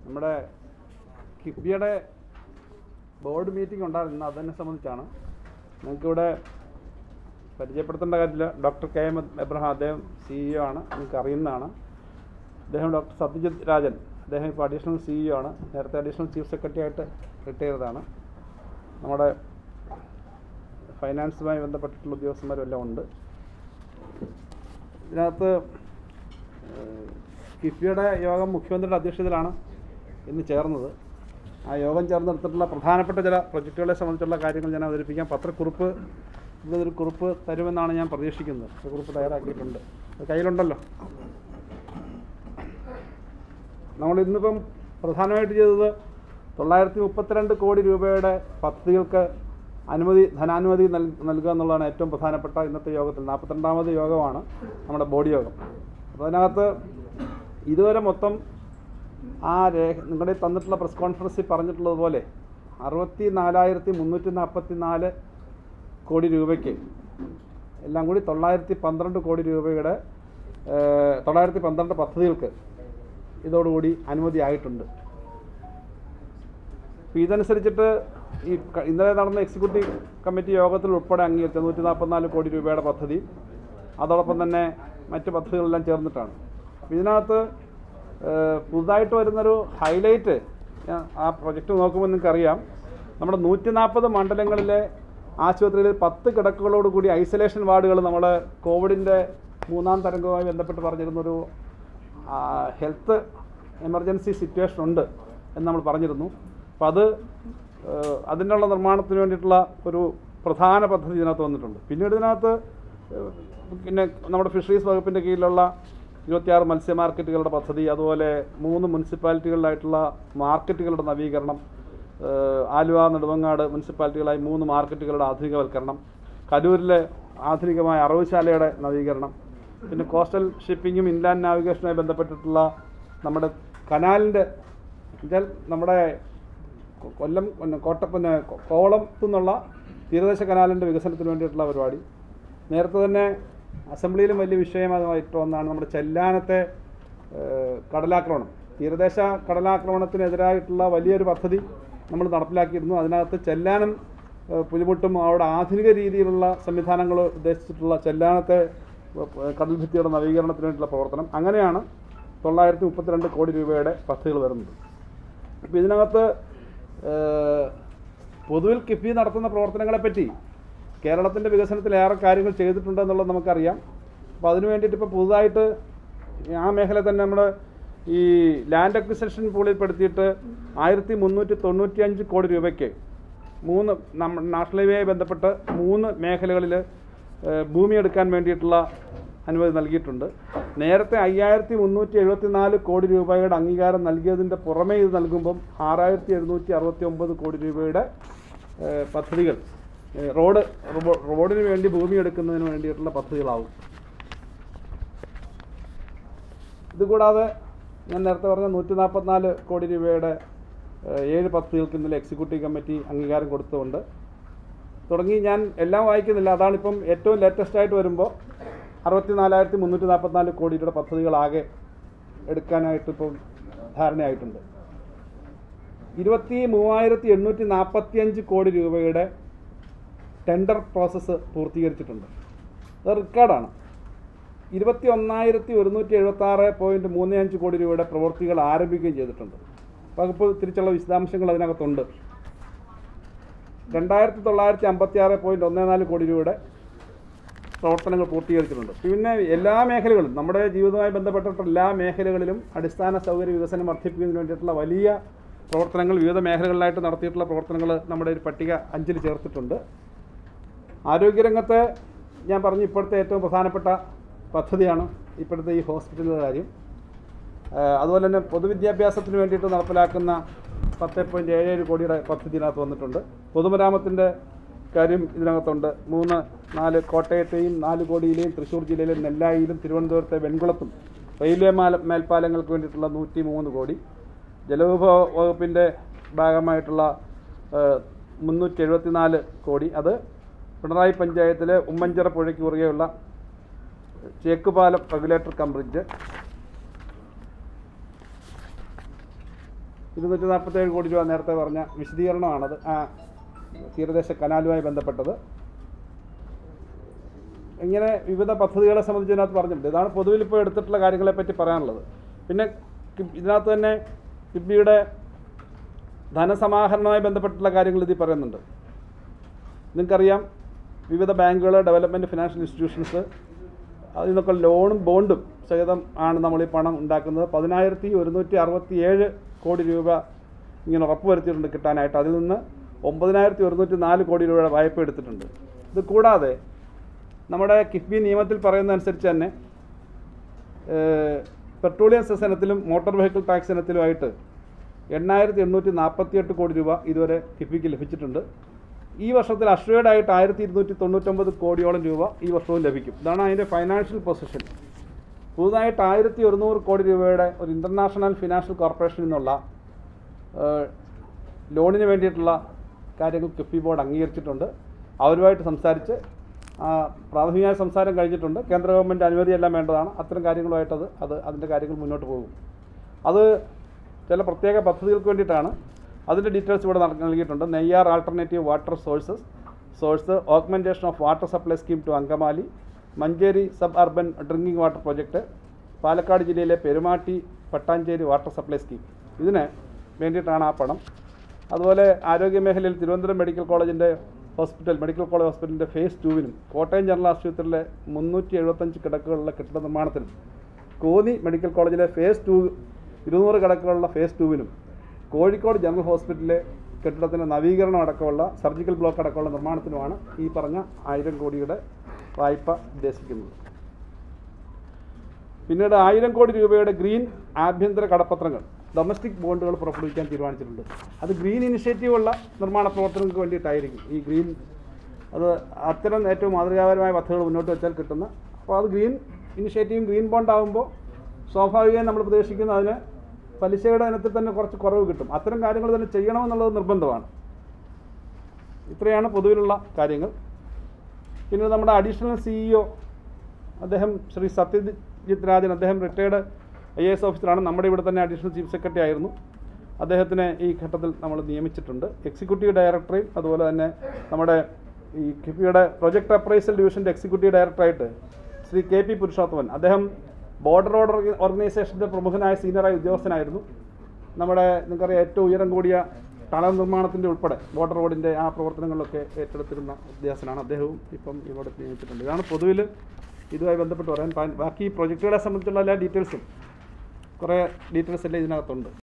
നമ്മുടെ കിഫ്ബിയുടെ board meeting ഉണ്ടായിരുന്നു അതിനെ സംബന്ധിച്ചാണ് നിങ്ങൾക്കിവിടെ പരിചയപ്പെടുത്തേണ്ട കാര്യമില്ല ഡോക്ടർ കെ എം എബ്രഹാം അദ്ദേഹം സിഇഒ ആണ് നിങ്ങൾക്ക് അറിയുന്നതാണ് അദ്ദേഹം ഡോക്ടർ സത്യജിത് രാജൻ അദ്ദേഹം ഇപ്പോൾ അഡീഷണൽ സിഇഒ ആണ് നേരത്തെ അഡീഷണൽ ചീഫ് സെക്രട്ടറി ആയിട്ട് റിട്ടയർ ചെയ്തതാണ് നമ്മുടെ ഫൈനാൻസുമായി ബന്ധപ്പെട്ടിട്ടുള്ള ഉദ്യോഗസ്ഥന്മാരും എല്ലാം ഉണ്ട് ഇതിനകത്ത് ഏഹ്, കിഫ്ബിയുടെ യോഗം മുഖ്യമന്ത്രിയുടെ അധ്യക്ഷതയിലാണ് ഇന്ന് ചേർന്നത് ആ യോഗം ചേർന്നെടുത്തിട്ടുള്ള പ്രധാനപ്പെട്ട ചില പ്രൊജക്റ്റുകളെ സംബന്ധിച്ചുള്ള കാര്യങ്ങൾ ഞാൻ അവതരിപ്പിക്കാം പത്രക്കുറിപ്പ് ഇവിടെ ഒരു കുറിപ്പ് തരുമെന്നാണ് ഞാൻ പ്രതീക്ഷിക്കുന്നത് ഒരു കുറിപ്പ് തയ്യാറാക്കിയിട്ടുണ്ട് അത് കയ്യിലുണ്ടല്ലോ നമ്മൾ ഇന്നിപ്പം പ്രധാനമായിട്ട് ചെയ്തത് തൊള്ളായിരത്തി മുപ്പത്തിരണ്ട് കോടി രൂപയുടെ പദ്ധതികൾക്ക് അനുമതി ധനാനുമതി നൽ നൽകുക എന്നുള്ളതാണ് ഏറ്റവും പ്രധാനപ്പെട്ട ഇന്നത്തെ യോഗത്തിൽ നാൽപ്പത്തിരണ്ടാമത് യോഗമാണ് നമ്മുടെ ബോഡി യോഗം അപ്പോൾ അതിനകത്ത് ഇതുവരെ മൊത്തം ആ രേഖ നിങ്ങളുടെ ഈ തന്നിട്ടുള്ള പ്രസ് കോൺഫറൻസിൽ പറഞ്ഞിട്ടുള്ളത് പോലെ അറുപത്തി നാലായിരത്തി മുന്നൂറ്റി നാൽപ്പത്തി നാല് കോടി രൂപയ്ക്ക് എല്ലാം കൂടി തൊള്ളായിരത്തി പന്ത്രണ്ട് കോടി രൂപയുടെ ഏഹ്, തൊള്ളായിരത്തി പന്ത്രണ്ട് പദ്ധതികൾക്ക് ഇതോടുകൂടി അനുമതി ആയിട്ടുണ്ട് അപ്പോൾ ഇതനുസരിച്ചിട്ട് ഈ ക- ഇന്നലെ നടന്ന എക്സിക്യൂട്ടീവ് കമ്മിറ്റി യോഗത്തിൽ ഉൾപ്പെടെ അംഗീകരിച്ച നൂറ്റി നാൽപ്പത്തിനാല് കോടി രൂപയുടെ പദ്ധതി അതോടൊപ്പം തന്നെ മറ്റ് പദ്ധതികളെല്ലാം ചേർന്നിട്ടാണ് അപ്പോൾ ഇതിനകത്ത് ഏഹ്, പുതുതായിട്ട് വരുന്നൊരു ഹൈലൈറ്റ് ഞാൻ ആ പ്രൊജക്റ്റ് നോക്കുമ്പോൾ നിങ്ങൾക്കറിയാം നമ്മുടെ നൂറ്റി നാൽപ്പത് മണ്ഡലങ്ങളിലെ ആശുപത്രിയിൽ പത്ത് കിടക്കുകളോട് കൂടി ഐസൊലേഷൻ വാർഡുകൾ നമ്മൾ കോവിഡിൻ്റെ മൂന്നാം തരംഗവുമായി ബന്ധപ്പെട്ട് പറഞ്ഞിരുന്നൊരു ആ, ഹെൽത്ത് എമർജൻസി സിറ്റുവേഷൻ ഉണ്ട് എന്ന് നമ്മൾ പറഞ്ഞിരുന്നു അപ്പോൾ അത് ഏഹ്, അതിനുള്ള നിർമ്മാണത്തിന് വേണ്ടിയിട്ടുള്ള ഒരു പ്രധാന പദ്ധതി ഇതിനകത്ത് വന്നിട്ടുണ്ട് പിന്നീട് ഇതിനകത്ത് ഏഹ്, പിന്നെ നമ്മുടെ ഫിഷറീസ് വകുപ്പിൻ്റെ കീഴിലുള്ള ഇരുപത്തിയാറ് മത്സ്യ മാർക്കറ്റുകളുടെ പദ്ധതി അതുപോലെ മൂന്ന് മുനിസിപ്പാലിറ്റികളിലായിട്ടുള്ള മാർക്കറ്റുകളുടെ നവീകരണം ഏഹ്, ആലുവ നെടുമങ്ങാട് മുനിസിപ്പാലിറ്റികളായി മൂന്ന് മാർക്കറ്റുകളുടെ ആധുനികവൽക്കരണം കരൂരിലെ ആധുനികമായ അറവുശാലയുടെ നവീകരണം പിന്നെ കോസ്റ്റൽ ഷിപ്പിങ്ങും ഇൻലാൻഡ് നാവിഗേഷനുമായി ബന്ധപ്പെട്ടിട്ടുള്ള നമ്മുടെ കനാലിൻ്റെ എന്നുവെച്ചാൽ നമ്മുടെ കൊ- കൊല്ലം പിന്നെ കോട്ട പിന്നെ കൊ- കോവളത്തു നിന്നുള്ള തീരദേശ കനാലിൻ്റെ വികസനത്തിന് വേണ്ടിയിട്ടുള്ള പരിപാടി നേരത്തെ തന്നെ അസംബ്ലിയിലും വലിയ വിഷയമായിട്ട് ഒന്നാണ് നമ്മുടെ ചെല്ലാനത്തെ ഏഹ്, കടലാക്രമണം തീരദേശ കടലാക്രമണത്തിനെതിരായിട്ടുള്ള വലിയൊരു പദ്ധതി നമ്മൾ നടപ്പിലാക്കിയിരുന്നു അതിനകത്ത് ചെല്ലാനം ഏഹ്, പുലിമുട്ടും അവിടെ ആധുനിക രീതിയിലുള്ള സംവിധാനങ്ങൾ ഉദ്ദേശിച്ചിട്ടുള്ള ചെല്ലാനത്തെ ഏഹ്, കടൽ ഭിത്തിയുടെ നവീകരണത്തിന് വേണ്ടിയിട്ടുള്ള പ്രവർത്തനം അങ്ങനെയാണ് തൊള്ളായിരത്തി മുപ്പത്തിരണ്ട് കോടി രൂപയുടെ പദ്ധതികൾ വരുന്നത് അപ്പോൾ ഇതിനകത്ത് ഏഹ്, പൊതുവിൽ കിഫ്ബി നടത്തുന്ന പ്രവർത്തനങ്ങളെപ്പറ്റി കേരളത്തിൻ്റെ വികസനത്തിൽ ഏറെ കാര്യങ്ങൾ ചെയ്തിട്ടുണ്ട് എന്നുള്ളത് നമുക്കറിയാം അപ്പോൾ അതിന് വേണ്ടിയിട്ട് ഇപ്പോൾ പുതുതായിട്ട് ആ മേഖല തന്നെ നമ്മൾ ഈ ലാൻഡ് അക്വിസിഷൻ പൂളിൽപ്പെടുത്തിയിട്ട് ആയിരത്തി മുന്നൂറ്റി തൊണ്ണൂറ്റി അഞ്ച് കോടി രൂപയ്ക്ക് മൂന്ന് നമ്മ നാഷണൽ ഹൈവേയുമായി ബന്ധപ്പെട്ട് മൂന്ന് മേഖലകളിൽ ഭൂമി എടുക്കാൻ വേണ്ടിയിട്ടുള്ള അനുമതി നൽകിയിട്ടുണ്ട് നേരത്തെ അയ്യായിരത്തി മുന്നൂറ്റി എഴുപത്തി നാല് കോടി രൂപയുടെ അംഗീകാരം നൽകിയതിൻ്റെ പുറമേ ഇത് നൽകുമ്പം ആറായിരത്തി എഴുന്നൂറ്റി അറുപത്തി ഒമ്പത് കോടി രൂപയുടെ ഏഹ്, പദ്ധതികൾ ഏഹ്, റോഡ് റോബോ- റോഡിന് വേണ്ടി ഭൂമി എടുക്കുന്നതിന് വേണ്ടിയിട്ടുള്ള പദ്ധതികളാവും ഇതുകൂടാതെ ഞാൻ നേരത്തെ പറഞ്ഞ നൂറ്റി നാൽപ്പത്തിനാല് കോടി രൂപയുടെ ഏഹ്, ഏഴ് പദ്ധതികൾക്ക് ഇന്നലെ എക്സിക്യൂട്ടീവ് കമ്മിറ്റി അംഗീകാരം കൊടുത്തുകൊണ്ട് തുടങ്ങി ഞാൻ എല്ലാം വായിക്കുന്നില്ല അതാണിപ്പം ഏറ്റവും ലേറ്റസ്റ്റ് ആയിട്ട് വരുമ്പോൾ അറുപത്തി നാലായിരത്തി മുന്നൂറ്റി നാൽപ്പത്തിനാല് കോടി രൂപയുടെ പദ്ധതികളാകെ എടുക്കാനായിട്ട് ഇപ്പം ധാരണയായിട്ടുണ്ട് ഇരുപത്തി മൂവായിരത്തി എണ്ണൂറ്റി നാൽപ്പത്തി അഞ്ച് കോടി രൂപയുടെ ടെൻഡർ പ്രോസസ്സ് പൂർത്തീകരിച്ചിട്ടുണ്ട് അത് റെക്കോർഡാണ് ഇരുപത്തി ഒന്നായിരത്തി ഒരുന്നൂറ്റി എഴുപത്തി ആറ് പോയിൻറ്റ് മൂന്ന് അഞ്ച് കോടി രൂപയുടെ പ്രവൃത്തികൾ ആരംഭിക്കുകയും ചെയ്തിട്ടുണ്ട് വകുപ്പ് തിരിച്ചുള്ള വിശദാംശങ്ങൾ അതിനകത്തുണ്ട് രണ്ടായിരത്തി തൊള്ളായിരത്തി അമ്പത്തി ആറ് പോയിൻറ്റ് ഒന്ന് നാല് കോടി രൂപയുടെ പ്രവർത്തനങ്ങൾ പൂർത്തീകരിച്ചിട്ടുണ്ട് പിന്നെ എല്ലാ മേഖലകളും നമ്മുടെ ജീവിതവുമായി ബന്ധപ്പെട്ടിട്ടുള്ള എല്ലാ മേഖലകളിലും അടിസ്ഥാന സൗകര്യ വികസനം വർദ്ധിപ്പിക്കുന്നതിന് വേണ്ടിയിട്ടുള്ള വലിയ പ്രവർത്തനങ്ങൾ വിവിധ മേഖലകളിലായിട്ട് നടത്തിയിട്ടുള്ള പ്രവർത്തനങ്ങൾ നമ്മുടെ ഒരു പട്ടിക അഞ്ചിൽ ചേർത്തിട്ടുണ്ട് ആരോഗ്യരംഗത്ത് ഞാൻ പറഞ്ഞു ഇപ്പോഴത്തെ ഏറ്റവും പ്രധാനപ്പെട്ട പദ്ധതിയാണ് ഇപ്പോഴത്തെ ഈ ഹോസ്പിറ്റലിൻ്റെ കാര്യം ഏഹ് അതുപോലെ തന്നെ പൊതുവിദ്യാഭ്യാസത്തിന് വേണ്ടിയിട്ട് നടപ്പിലാക്കുന്ന പത്ത് പോയിൻറ്റ് ഏഴ് ഏഴ് കോടിയുടെ പദ്ധതി ഇതിനകത്ത് വന്നിട്ടുണ്ട് പൊതുമരാമത്തിൻ്റെ കാര്യം ഇതിനകത്തുണ്ട് മൂന്ന് നാല് കോട്ടയത്തെയും നാല് കോടിയിലെയും തൃശ്ശൂർ ജില്ലയിലെ നെല്ലായിലും തിരുവനന്തപുരത്തെ വെൺകുളത്തും റെയിൽവേ മാല മേൽപ്പാലങ്ങൾക്ക് വേണ്ടിയിട്ടുള്ള നൂറ്റി മൂന്ന് കോടി ജലവിഭവ വകുപ്പിൻ്റെ ഭാഗമായിട്ടുള്ള മുന്നൂറ്റി എഴുപത്തിനാല് കോടി അത് പിണറായി പഞ്ചായത്തിലെ ഉമ്മഞ്ചിറ പുഴയ്ക്ക് കുറുകെയുള്ള ചേക്കുപാലം റെഗുലേറ്റർ കം ബ്രിഡ്ജ് ഇരുന്നൂറ്റി നാൽപ്പത്തേഴ് കോടി രൂപ നേരത്തെ പറഞ്ഞ വിശദീകരണമാണത് ആ തീരദേശ കനാലുമായി ബന്ധപ്പെട്ടത് ഇങ്ങനെ വിവിധ പദ്ധതികളെ സംബന്ധിച്ച് ഇതിനകത്ത് പറഞ്ഞിട്ടുണ്ട് ഇതാണ് പൊതുവിൽ ഇപ്പോൾ എടുത്തിട്ടുള്ള കാര്യങ്ങളെ പറ്റി പറയാനുള്ളത് പിന്നെ കി- ഇതിനകത്ത് തന്നെ കിബിയുടെ ധനസമാഹരണവുമായി ബന്ധപ്പെട്ടുള്ള കാര്യങ്ങൾ ഇതിൽ പറയുന്നുണ്ട് നിങ്ങൾക്കറിയാം വിവിധ ബാങ്കുകൾ ഡെവലപ്മെൻറ്റ് ഫിനാൻഷ്യൽ ഇൻസ്റ്റിറ്റ്യൂഷൻസ് അതിൽ നിന്നൊക്കെ ലോണും ബോണ്ടും സഹിതം ആണ് നമ്മൾ ഈ പണം ഉണ്ടാക്കുന്നത് പതിനായിരത്തി ഒരുന്നൂറ്റി അറുപത്തി ഏഴ് കോടി രൂപ ഇങ്ങനെ ഉറപ്പുവരുത്തിയിട്ടുണ്ട് കിട്ടാനായിട്ട് അതിൽ നിന്ന് ഒമ്പതിനായിരത്തി ഒരുന്നൂറ്റി നാല് കോടി രൂപയുടെ വായ്പ എടുത്തിട്ടുണ്ട് ഇത് കൂടാതെ നമ്മുടെ കിഫ്ബി നിയമത്തിൽ പറയുന്ന അനുസരിച്ച് തന്നെ ഏഹ്, പെട്രോളിയം സെസ് ഇനത്തിലും മോട്ടോർ വെഹിക്കിൾ ടാക്സ് ഇനത്തിലുമായിട്ട് എണ്ണായിരത്തി എണ്ണൂറ്റി നാൽപ്പത്തിയെട്ട് കോടി രൂപ ഇതുവരെ കിഫ്ബിക്ക് ലഭിച്ചിട്ടുണ്ട് ഈ വർഷത്തിൽ അഷ്വേഡ് ആയിട്ട് ആയിരത്തി ഇരുന്നൂറ്റി തൊണ്ണൂറ്റൊമ്പത് കോടിയോളം രൂപ ഈ വർഷവും ലഭിക്കും ഇതാണ് അതിൻ്റെ ഫൈനാൻഷ്യൽ പൊസിഷൻ പുതുതായിട്ട് ആയിരത്തി ഒരുന്നൂറ് കോടി രൂപയുടെ ഒരു ഇൻ്റർനാഷണൽ ഫിനാൻഷ്യൽ കോർപ്പറേഷനിൽ നിന്നുള്ള ഏഹ്, ലോണിന് വേണ്ടിയിട്ടുള്ള കാര്യങ്ങൾ കിഫ്ബി ബോർഡ് അംഗീകരിച്ചിട്ടുണ്ട് അവരുമായിട്ട് സംസാരിച്ച് ആ, പ്രാഥമികമായ സംസാരം കഴിഞ്ഞിട്ടുണ്ട് കേന്ദ്ര ഗവൺമെൻറ് അനുമതിയെല്ലാം വേണ്ടതാണ് അത്തരം കാര്യങ്ങളുമായിട്ട് അത് അത് അതിൻ്റെ കാര്യങ്ങൾ മുന്നോട്ട് പോകും അത് ചില പ്രത്യേക പദ്ധതികൾക്ക് വേണ്ടിയിട്ടാണ് അതിൻ്റെ ഡീറ്റെയിൽസ് ഇവിടെ നട- നൽകിയിട്ടുണ്ട് Neyyar alternative water sources source augmentation of water supply scheme to Angamaly Manjeri suburban drinking water project Palakkad ജില്ലയിലെ Perumatty Pattancherry water supply scheme ഇതിന് വേണ്ടിയിട്ടാണ് ആ പണം അതുപോലെ ആരോഗ്യ മേഖലയിൽ തിരുവനന്തപുരം മെഡിക്കൽ കോളേജിൻ്റെ ഹോസ്പിറ്റൽ മെഡിക്കൽ കോളേജ് ഹോസ്പിറ്റലിൻ്റെ ഫേസ് ടൂവിനും കോട്ടയം ജനറൽ ആശുപത്രിയിലെ മുന്നൂറ്റി എഴുപത്തഞ്ച് കിടക്കുകളുള്ള കെട്ടിട നിർമ്മാണത്തിനും കോന്നി മെഡിക്കൽ കോളേജിലെ ഫേസ് ടു ഇരുന്നൂറ് കിടക്കുകളുള്ള ഫേസ് ടൂവിനും കോഴിക്കോട് ജനറൽ ഹോസ്പിറ്റലിലെ കെട്ടിടത്തിൻ്റെ നവീകരണം അടക്കമുള്ള സർജിക്കൽ ബ്ലോക്ക് അടക്കമുള്ള നിർമ്മാണത്തിനുമാണ് ഈ പറഞ്ഞ ആയിരം കോടിയുടെ വായ്പ ഉദ്ദേശിക്കുന്നത് പിന്നീട് ആയിരം കോടി രൂപയുടെ ഗ്രീൻ ആഭ്യന്തര കടപ്പത്രങ്ങൾ ഡൊമസ്റ്റിക് ബോണ്ടുകൾ പുറപ്പെടുവിക്കാൻ തീരുമാനിച്ചിട്ടുണ്ട് അത് ഗ്രീൻ ഇനിഷ്യേറ്റീവുള്ള നിർമ്മാണ പ്രവർത്തനങ്ങൾക്ക് വേണ്ടിയിട്ടായിരിക്കും ഈ ഗ്രീൻ അത് അത്തരം ഏറ്റവും മാതൃകാപരമായ പദ്ധതികൾ മുന്നോട്ട് വെച്ചാൽ കിട്ടുന്ന അപ്പോൾ അത് ഗ്രീൻ ഇനിഷ്യേറ്റീവും ഗ്രീൻ ബോണ്ട് ആകുമ്പോൾ സ്വാഭാവികമായും നമ്മൾ പ്രതീക്ഷിക്കുന്ന അതിന് പലിശയുടെ ഇനത്തിൽ തന്നെ കുറച്ച് കുറവ് കിട്ടും അത്തരം കാര്യങ്ങൾ തന്നെ ചെയ്യണമെന്നുള്ളത് നിർബന്ധമാണ് ഇത്രയാണ് പൊതുവിലുള്ള കാര്യങ്ങൾ പിന്നെ നമ്മുടെ അഡീഷണൽ സിഇഒ അദ്ദേഹം ശ്രീ സത്യജിത് രാജൻ അദ്ദേഹം റിട്ടയർഡ് ഐ എ എസ് ഓഫീസറാണ് നമ്മുടെ ഇവിടെ തന്നെ അഡീഷണൽ ചീഫ് സെക്രട്ടറി ആയിരുന്നു അദ്ദേഹത്തിനെ ഈ ഘട്ടത്തിൽ നമ്മൾ നിയമിച്ചിട്ടുണ്ട് എക്സിക്യൂട്ടീവ് ഡയറക്ടറെയും അതുപോലെ തന്നെ നമ്മുടെ ഈ കിഫിയുടെ പ്രൊജക്ട് അപ്രൈസൽ ഡിവിഷൻ്റെ എക്സിക്യൂട്ടീവ് ഡയറക്ടറായിട്ട് ശ്രീ കെ പി പുരുഷോത്തമൻ അദ്ദേഹം ബോർഡർ ഓർഡർ ഓർഗനൈസേഷൻ്റെ പ്രമുഖനായ സീനിയറായ ഉദ്യോഗസ്ഥനായിരുന്നു നമ്മുടെ നിങ്ങൾക്കറിയാം ഏറ്റവും ഉയരം കൂടിയ ടണൽ നിർമ്മാണത്തിൻ്റെ ഉൾപ്പെടെ ബോർഡർ റോഡിൻ്റെ ആ പ്രവർത്തനങ്ങളിലൊക്കെ ഏറ്റെടുത്തിരുന്ന ഉദ്യോഗസ്ഥനാണ് അദ്ദേഹവും ഇപ്പം ഇവിടെ നിയമിച്ചിട്ടുണ്ട് ഇതാണ് പൊതുവിൽ ഇതുമായി ബന്ധപ്പെട്ട് പറയാൻ ബാക്കി പ്രൊജക്റ്റുകളെ സംബന്ധിച്ചുള്ള എല്ലാ ഡീറ്റെയിൽസും കുറേ ഡീറ്റെയിൽസ് എല്ലാം ഇതിനകത്തുണ്ട്